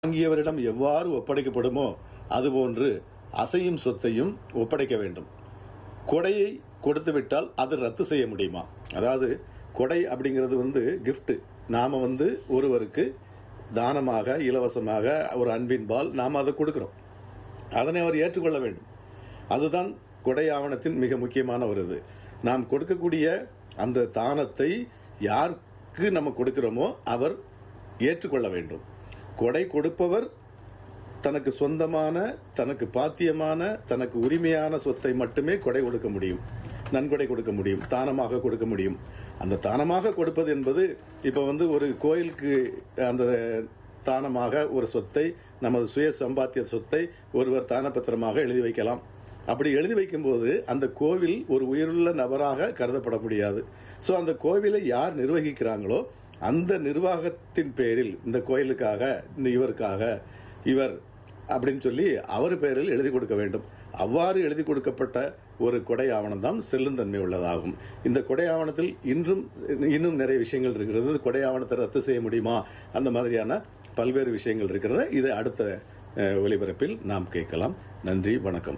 வாங்கியவரிடம் எவ்வாறு ஒப்படைக்கப்படுமோ அதுபோன்று அசையும் சொத்தையும் ஒப்படைக்க வேண்டும் கொடையை கொடுத்து விட்டால் அது ரத்து செய்ய முடியுமா அதாவது கொடை அப்படிங்கிறது வந்து gift நாம வந்து ஒருவருக்கு தானமாக இலவசமாக ஒரு அன்பின்பால் நாம் அதை கொடுக்கிறோம் அதனை அவர் ஏற்றுக்கொள்ள வேண்டும் அதுதான் கொடை ஆவணத்தின் மிக முக்கியமான ஒரு இது நாம் கொடுக்கக்கூடிய அந்த தானத்தை யாருக்கு நம்ம கொடுக்கிறோமோ அவர் ஏற்றுக்கொள்ள வேண்டும் கொடை கொடுப்பவர் தனக்கு சொந்தமான தனக்கு பாத்தியமான தனக்கு உரிமையான சொத்தை மட்டுமே கொடை கொடுக்க முடியும் நன்கொடை கொடுக்க முடியும் தானமாக கொடுக்க முடியும் அந்த தானமாக கொடுப்பது என்பது இப்போ வந்து ஒரு கோயிலுக்கு அந்த தானமாக ஒரு சொத்தை நமது சுய சம்பாத்திய சொத்தை ஒருவர் தானபத்திரமாக எழுதி வைக்கலாம் அப்படி எழுதி வைக்கும்போது அந்த கோவில் ஒரு உயிருள்ள நபராக கருதப்பட முடியாது ஸோ அந்த கோவிலை யார் நிர்வகிக்கிறாங்களோ அந்த நிர்வாகத்தின் பேரில் இந்த கோயிலுக்காக இந்த இவருக்காக இவர் அப்படின்னு சொல்லி அவர் பேரில் எழுதி கொடுக்க வேண்டும் அவ்வாறு எழுதி கொடுக்கப்பட்ட ஒரு கொடை ஆவணம் தான் செல்லுந்தன்மை உள்ளதாகும் இந்த கொடை ஆவணத்தில் இன்றும் இன்னும் நிறைய விஷயங்கள் இருக்கிறது இந்த கொடை ஆவணத்தை ரத்து செய்ய முடியுமா அந்த மாதிரியான பல்வேறு விஷயங்கள் இருக்கிறது இதை அடுத்த அஹ், ஒலிபரப்பில் நாம் கேட்கலாம் நன்றி வணக்கம்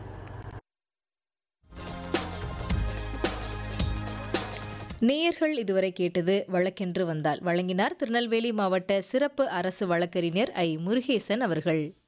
நேயர்கள் இதுவரை கேட்டது வழக்கென்று வந்தால் வழங்கினார் திருநெல்வேலி மாவட்ட சிறப்பு அரசு வழக்கறிஞர் ஐ முருகேசன் அவர்கள்